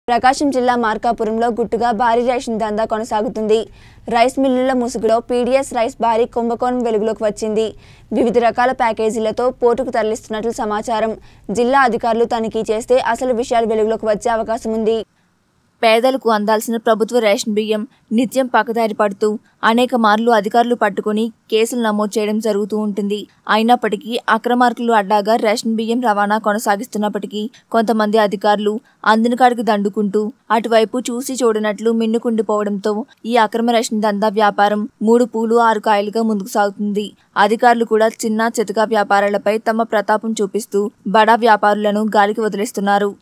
ప్రకాశం జిల్లా మార్కాపురంలో గుట్టుగా భారీ రేషన్ దందా కొనసాగుతుంది రైస్ మిల్లుల ముసుగులో పీడీఎస్ రైస్ భారీ కుంభకోణం వెలుగులోకి వచ్చింది వివిధ రకాల ప్యాకేజీలతో పోర్టుకు తరలిస్తున్నట్లు సమాచారం జిల్లా అధికారులు తనిఖీ చేస్తే అసలు విషయాలు వెలుగులోకి వచ్చే అవకాశం ఉంది పేదలకు అందాల్సిన ప్రభుత్వ రేషన్ బియ్యం నిత్యం పక్కదారి పడుతూ అనేక మార్లు అధికారులు పట్టుకుని కేసులు నమోదు చేయడం జరుగుతూ ఉంటుంది అయినప్పటికీ అక్రమార్కులు అడ్డాగా రేషన్ బియ్యం రవాణా కొనసాగిస్తున్నప్పటికీ కొంతమంది అధికారులు అందిన కాడికి దండుకుంటూ అటువైపు చూసి చూడనట్లు మిన్నుకుండిపోవడంతో ఈ అక్రమ రేషన్ దందా వ్యాపారం మూడు పూలు ఆరు కాయలుగా ముందుకు సాగుతుంది అధికారులు కూడా చిన్న చితక వ్యాపారాలపై తమ ప్రతాపం చూపిస్తూ బడా వ్యాపారులను గాలికి వదిలేస్తున్నారు